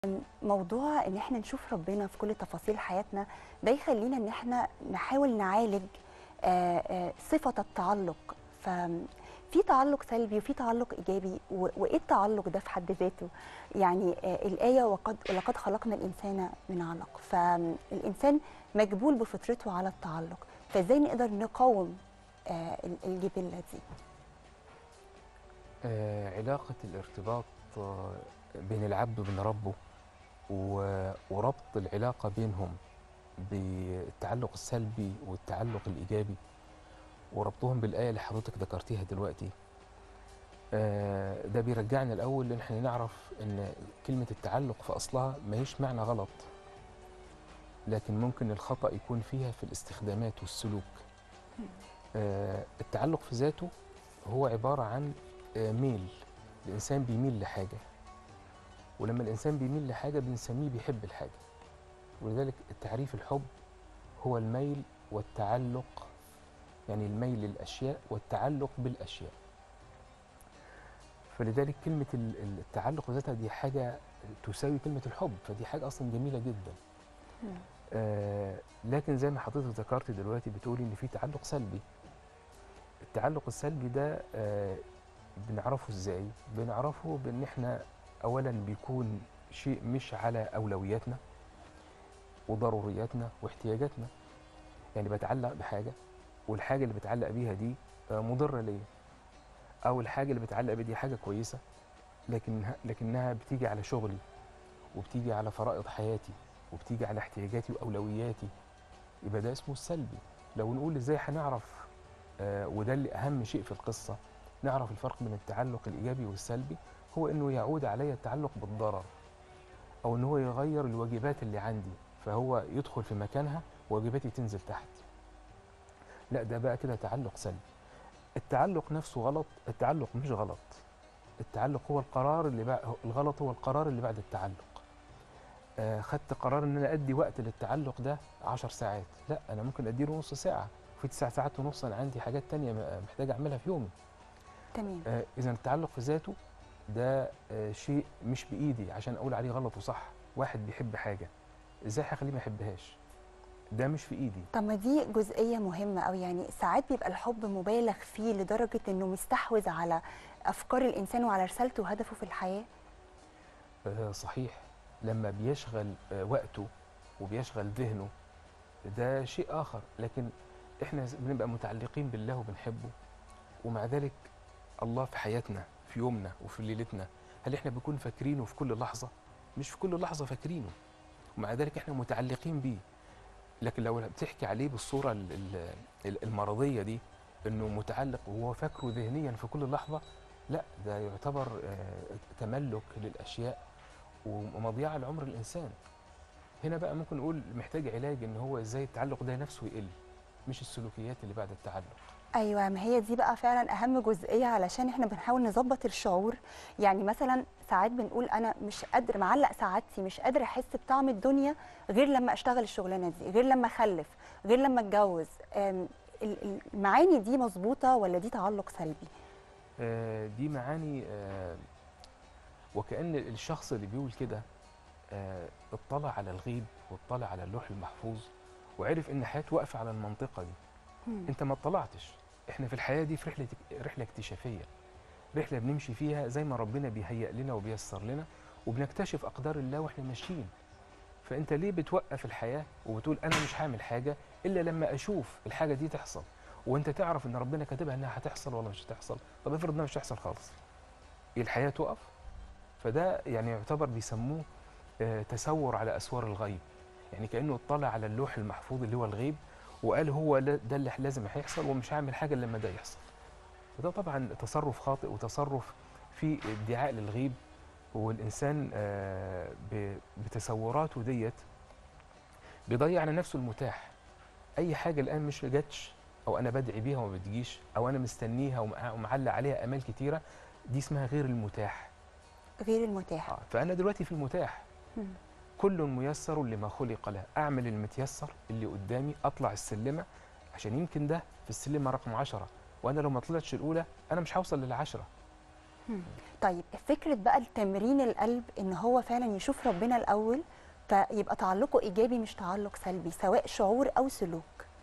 موضوع ان احنا نشوف ربنا في كل تفاصيل حياتنا ده يخلينا ان احنا نحاول نعالج آه، آه، صفة التعلق ففي تعلق سلبي وفي تعلق ايجابي و- وايه التعلق ده في حد ذاته يعني آه، الايه وقد ولقد خلقنا الانسان من علق فالانسان مجبول بفطرته على التعلق فازاي نقدر نقاوم آه، ال- الجبله دي آه، علاقة الارتباط آه، بين العبد وبين ربه و- وربط العلاقة بينهم بالتعلق السلبي والتعلق الإيجابي وربطهم بالآية اللي حضرتك ذكرتيها دلوقتي آه، ده بيرجعنا الأول إن احنا نعرف إن كلمة التعلق في أصلها ما هيش معنى غلط لكن ممكن الخطأ يكون فيها في الاستخدامات والسلوك آه، التعلق في ذاته هو عبارة عن آه، ميل الإنسان بيميل لحاجة ولما الإنسان بيميل لحاجة بنسميه بيحب الحاجة ولذلك التعريف الحب هو الميل والتعلق يعني الميل للأشياء والتعلق بالأشياء فلذلك كلمة ال- ال- التعلق ذاتها دي حاجة تساوي كلمة الحب فدي حاجة أصلا جميلة جدا مم. آه لكن زي ما حضرتك ذكرت دلوقتي بتقولي إن في تعلق سلبي التعلق السلبي ده آه بنعرفه ازاي بنعرفه بان احنا اولا بيكون شيء مش على اولوياتنا وضرورياتنا واحتياجاتنا يعني بتعلق بحاجه والحاجه اللي بتعلق بيها دي آه، مضره ليا او الحاجه اللي بتعلق بيها دي حاجه كويسه لكنها لكنها بتيجي على شغلي وبتيجي على فرائض حياتي وبتيجي على احتياجاتي واولوياتي يبقى ده اسمه السلبي لو نقول ازاي هنعرف آه، وده اللي اهم شيء في القصه نعرف الفرق بين التعلق الايجابي والسلبي هو انه يعود علي التعلق بالضرر او ان هو يغير الواجبات اللي عندي فهو يدخل في مكانها وواجباتي تنزل تحت لا ده بقى كده تعلق سلبي التعلق نفسه غلط التعلق مش غلط التعلق هو القرار اللي بعد الغلط هو القرار اللي بعد التعلق آه خدت قرار ان انا ادي وقت للتعلق ده عشر ساعات لا انا ممكن اديله نص ساعه في تسع ساعات ونص انا عندي حاجات تانية م- محتاج اعملها في يومي تمام آه اذا التعلق في ذاته ده آه شيء مش بايدي عشان اقول عليه غلط وصح واحد بيحب حاجه ازاي هخليه ما يحبهاش ده مش في ايدي طب ما دي جزئية مهمة أوي يعني ساعات بيبقى الحب مبالغ فيه لدرجة إنه مستحوذ على أفكار الإنسان وعلى رسالته وهدفه في الحياة آه صحيح لما بيشغل آه وقته وبيشغل ذهنه ده شيء اخر لكن احنا ز- بنبقى متعلقين بالله وبنحبه ومع ذلك الله في حياتنا في يومنا وفي ليلتنا هل احنا بنكون فاكرينه في كل لحظه مش في كل لحظه فاكرينه ومع ذلك احنا متعلقين بيه لكن لو بتحكي عليه بالصوره ال- ال- ال- المرضيه دي انه متعلق وهو فاكره ذهنيا في كل لحظه لا ده يعتبر آه، تملك للاشياء ومضيعه لعمر الانسان هنا بقى ممكن نقول محتاج علاج ان هو ازاي التعلق ده نفسه يقل مش السلوكيات اللي بعد التعلق أيوة ما هي دي بقى فعلا أهم جزئية علشان إحنا بنحاول نظبط الشعور يعني مثلا ساعات بنقول أنا مش قادر معلق سعادتي مش قادر أحس بطعم الدنيا غير لما أشتغل الشغلانة دي غير لما أخلف غير لما أتجوز أم، ال- المعاني دي مظبوطة ولا دي تعلق سلبي؟ آه، دي معاني آه، وكأن الشخص اللي بيقول كده آه، اطلع على الغيب واطلع على اللوح المحفوظ وعرف ان حياته واقفه على المنطقه دي مم. انت ما اطلعتش احنا في الحياه دي في رحله رحله اكتشافيه رحله بنمشي فيها زي ما ربنا بيهيئ لنا وبيسر لنا وبنكتشف اقدار الله واحنا ماشيين فانت ليه بتوقف الحياه وبتقول انا مش هعمل حاجه الا لما اشوف الحاجه دي تحصل وانت تعرف ان ربنا كاتبها انها هتحصل ولا مش هتحصل طب افرض انها مش هتحصل خالص إيه الحياه تقف فده يعني يعتبر بيسموه آه، تسور على اسوار الغيب يعني كانه اطلع على اللوح المحفوظ اللي هو الغيب وقال هو لا- ده اللي لازم هيحصل ومش هعمل حاجه إلا لما ده يحصل وده طبعا تصرف خاطئ وتصرف في ادعاء للغيب والانسان آه، ب- بتسوراته ديت بيضيع على نفسه المتاح اي حاجه الان مش جاتش او انا بدعي بيها وما بتجيش او انا مستنيها ومع- ومعلق عليها امال كتيره دي اسمها غير المتاح غير المتاح آه، فانا دلوقتي في المتاح مم. كل ميسر لما خلق له اعمل المتيسر اللي قدامي اطلع السلمه عشان يمكن ده في السلمه رقم عشرة وانا لو ما طلعتش الاولى انا مش هوصل للعشرة طيب فكره بقى التمرين القلب ان هو فعلا يشوف ربنا الاول فيبقى تعلقه ايجابي مش تعلق سلبي سواء شعور او سلوك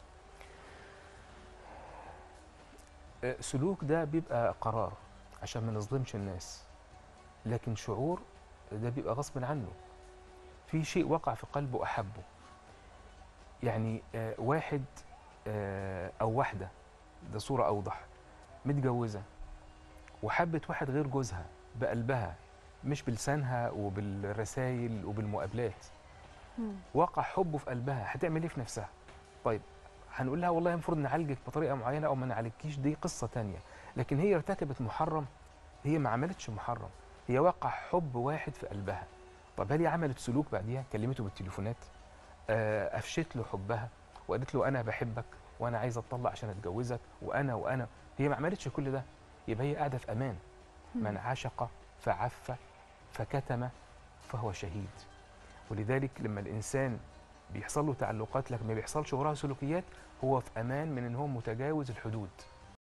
آه، سلوك ده بيبقى قرار عشان ما نظلمش الناس لكن شعور ده بيبقى غصب عنه في شيء وقع في قلبه أحبه يعني آه، واحد آه، أو واحدة ده صورة أوضح متجوزة وحبت واحد غير جوزها بقلبها مش بلسانها وبالرسائل وبالمقابلات وقع حبه في قلبها هتعمل ايه في نفسها طيب هنقول لها والله المفروض نعالجك بطريقه معينه او ما نعالجكيش دي قصه تانية لكن هي ارتكبت محرم هي ما عملتش محرم هي وقع حب واحد في قلبها طب هل هي عملت سلوك بعديها كلمته بالتليفونات آه، افشت له حبها وقالت له انا بحبك وانا عايزه اتطلق عشان اتجوزك وانا وانا هي ما عملتش كل ده يبقى هي قاعده في امان من عشق فعف فكتم فهو شهيد ولذلك لما الانسان بيحصل له تعلقات لكن ما بيحصلش وراها سلوكيات هو في امان من ان هو متجاوز الحدود